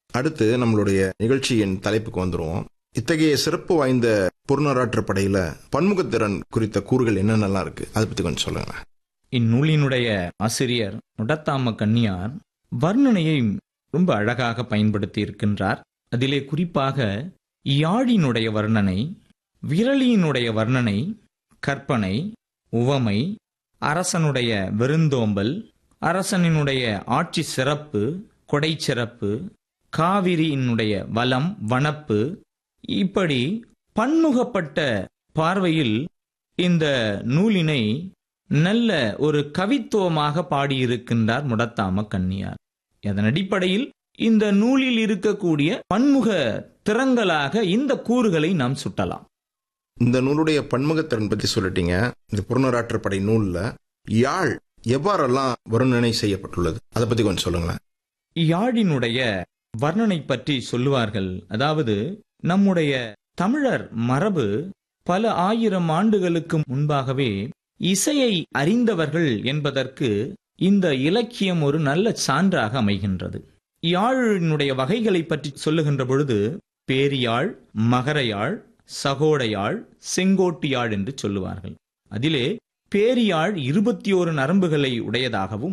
அடுத்து நம்மளுடைய நிகழ்ச்சியின் தலைப்புக்கு வந்துருவோம் இத்தகைய சிறப்பு வாய்ந்த புறநராற்று படையில பன்முகத்திறன் குறித்த கூறுகள் என்னென்னலாம் இருக்கு அதை பத்தி கொஞ்சம் சொல்லுங்க இந்நூலினுடைய ஆசிரியர் முடத்தாம கன்னியார் வர்ணனையை ரொம்ப அழகாக பயன்படுத்தி இருக்கின்றார் அதிலே குறிப்பாக யாழினுடைய வர்ணனை விரலியினுடைய வர்ணனை கற்பனை உவமை அரசனுடைய விருந்தோம்பல் அரசனினுடைய ஆட்சி சிறப்பு கொடை சிறப்பு காவிரியினுடைய வளம் வனப்பு இப்படி பன்முகப்பட்ட பார்வையில் இந்த நூலினை நல்ல ஒரு கவித்துவமாக பாடியிருக்கின்றார் முடத்தாம கன்னியார் அதன் அடிப்படையில் இந்த நூலில் இருக்கக்கூடிய பன்முக திறங்களாக இந்த கூறுகளை நாம் சுட்டலாம் இந்த நூலுடைய பன்முகத்திறன் பத்தி சொல்லிட்டீங்க இந்த புறநராற்று படை நூல்ல யாழ் எவ்வாறெல்லாம் வர்ணனை செய்யப்பட்டுள்ளது அதை பத்தி கொஞ்சம் சொல்லுங்களேன் யாழினுடைய வர்ணனை பற்றி சொல்லுவார்கள் அதாவது நம்முடைய தமிழர் மரபு பல ஆயிரம் ஆண்டுகளுக்கு முன்பாகவே இசையை அறிந்தவர்கள் என்பதற்கு இந்த இலக்கியம் ஒரு நல்ல சான்றாக அமைகின்றது யாழினுடைய வகைகளை பற்றி சொல்லுகின்ற பொழுது பேரியாழ் மகரயாழ் சகோடையாழ் செங்கோட்டியாழ் என்று சொல்லுவார்கள் அதிலே பேரியாழ் இருபத்தி ஓரு நரம்புகளை உடையதாகவும்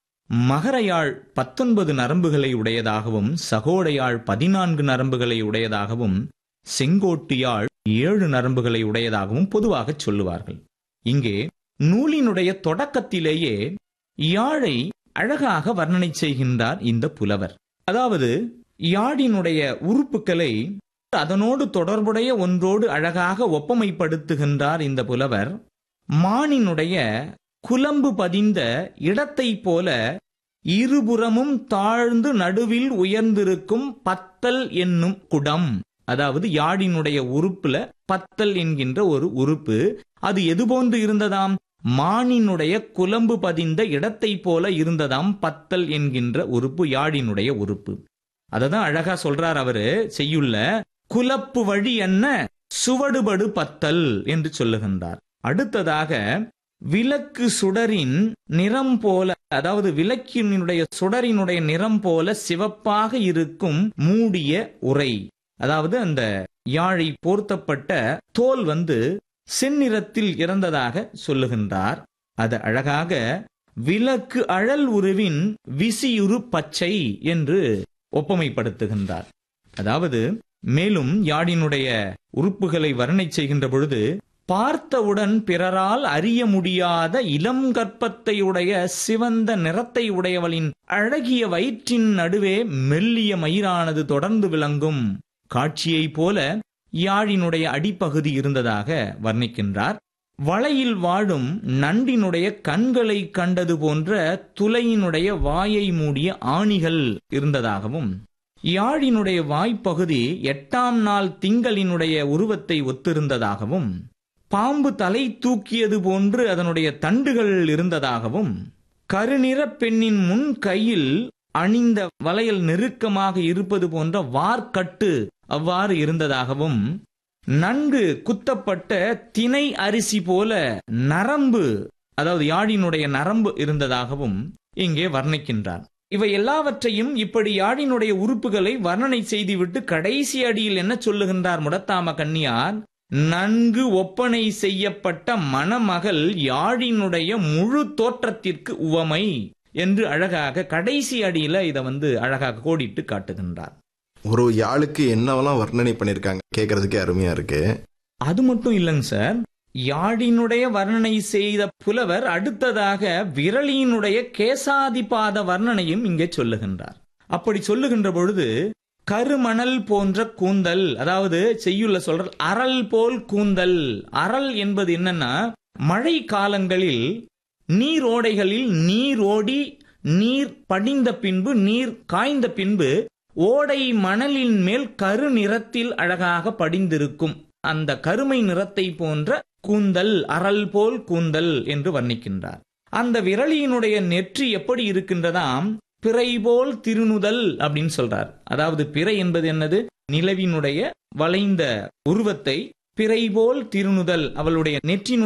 மகரயாழ் பத்தொன்பது நரம்புகளை உடையதாகவும் சகோடையாழ் பதினான்கு நரம்புகளை உடையதாகவும் செங்கோட்டியாழ் ஏழு நரம்புகளை உடையதாகவும் பொதுவாக சொல்லுவார்கள் இங்கே நூலினுடைய தொடக்கத்திலேயே யாழை அழகாக வர்ணனை செய்கின்றார் இந்த புலவர் அதாவது யாழினுடைய உறுப்புகளை அதனோடு தொடர்புடைய ஒன்றோடு அழகாக ஒப்பமைப்படுத்துகின்றார் இந்த புலவர் மானினுடைய குலம்பு பதிந்த இடத்தை போல இருபுறமும் தாழ்ந்து நடுவில் உயர்ந்திருக்கும் பத்தல் என்னும் குடம் அதாவது யாழினுடைய உறுப்புல பத்தல் என்கின்ற ஒரு உறுப்பு அது எது போன்று இருந்ததாம் மானினுடைய குலம்பு பதிந்த இடத்தை போல இருந்ததாம் பத்தல் என்கின்ற உறுப்பு யாழினுடைய உறுப்பு அததான் அழகா சொல்றார் அவரு செய்யுள்ள குலப்பு வழி என்ன சுவடுபடு பத்தல் என்று சொல்லுகின்றார் அடுத்ததாக விளக்கு சுடரின் நிறம் போல அதாவது விளக்கினுடைய சுடரினுடைய நிறம் போல சிவப்பாக இருக்கும் மூடிய உரை அதாவது அந்த யாழை போர்த்தப்பட்ட தோல் வந்து செந்நிறத்தில் இறந்ததாக சொல்லுகின்றார் அது அழகாக விளக்கு அழல் உருவின் விசியுறு பச்சை என்று ஒப்பமைப்படுத்துகின்றார் அதாவது மேலும் யாழினுடைய உறுப்புகளை வர்ணனை செய்கின்ற பொழுது பார்த்தவுடன் பிறரால் அறிய முடியாத இளம் கற்பத்தையுடைய சிவந்த நிறத்தை உடையவளின் அழகிய வயிற்றின் நடுவே மெல்லிய மயிரானது தொடர்ந்து விளங்கும் காட்சியைப் போல யாழினுடைய அடிப்பகுதி இருந்ததாக வர்ணிக்கின்றார் வளையில் வாழும் நண்டினுடைய கண்களை கண்டது போன்ற துளையினுடைய வாயை மூடிய ஆணிகள் இருந்ததாகவும் யாழினுடைய வாய்ப்பகுதி எட்டாம் நாள் திங்களினுடைய உருவத்தை ஒத்திருந்ததாகவும் பாம்பு தலை தூக்கியது போன்று அதனுடைய தண்டுகள் இருந்ததாகவும் கருநிற பெண்ணின் முன் கையில் அணிந்த வளையல் நெருக்கமாக இருப்பது போன்ற வார்க்கட்டு அவ்வாறு இருந்ததாகவும் நன்கு குத்தப்பட்ட தினை அரிசி போல நரம்பு அதாவது யாழினுடைய நரம்பு இருந்ததாகவும் இங்கே வர்ணிக்கின்றார் இவை எல்லாவற்றையும் இப்படி யாழினுடைய உறுப்புகளை வர்ணனை செய்துவிட்டு கடைசி அடியில் என்ன சொல்லுகின்றார் முடத்தாம கன்னியார் நன்கு ஒப்பனை செய்யப்பட்ட மணமகள் யாழினுடைய முழு தோற்றத்திற்கு உவமை என்று அழகாக கடைசி அடியில இதை வந்து அழகாக கோடிட்டு காட்டுகின்றார் ஒரு யாழுக்கு என்னவெல்லாம் வர்ணனை பண்ணிருக்காங்க கேட்கறதுக்கே அருமையா இருக்கு அது மட்டும் இல்லைங்க சார் யாழினுடைய வர்ணனை செய்த புலவர் அடுத்ததாக விரலியினுடைய கேசாதிபாத வர்ணனையும் இங்கே சொல்லுகின்றார் அப்படி சொல்லுகின்ற பொழுது கருமணல் போன்ற கூந்தல் அதாவது செய்யுள்ள சொல்ற அரல் போல் கூந்தல் அரல் என்பது என்னன்னா மழை காலங்களில் நீரோடைகளில் நீர் ஓடி நீர் படிந்த பின்பு நீர் காய்ந்த பின்பு ஓடை மணலின் மேல் கரு நிறத்தில் அழகாக படிந்திருக்கும் அந்த கருமை நிறத்தை போன்ற கூந்தல் அரல் போல் கூந்தல் என்று வர்ணிக்கின்றார் அந்த விரலியினுடைய நெற்றி எப்படி இருக்கின்றதாம் பிறை போல் திருநுதல் அப்படின்னு சொல்றார் அதாவது பிறை என்பது என்னது நிலவினுடைய வளைந்த உருவத்தை பிறை போல் திருநுதல் அவளுடைய நெற்றினுடைய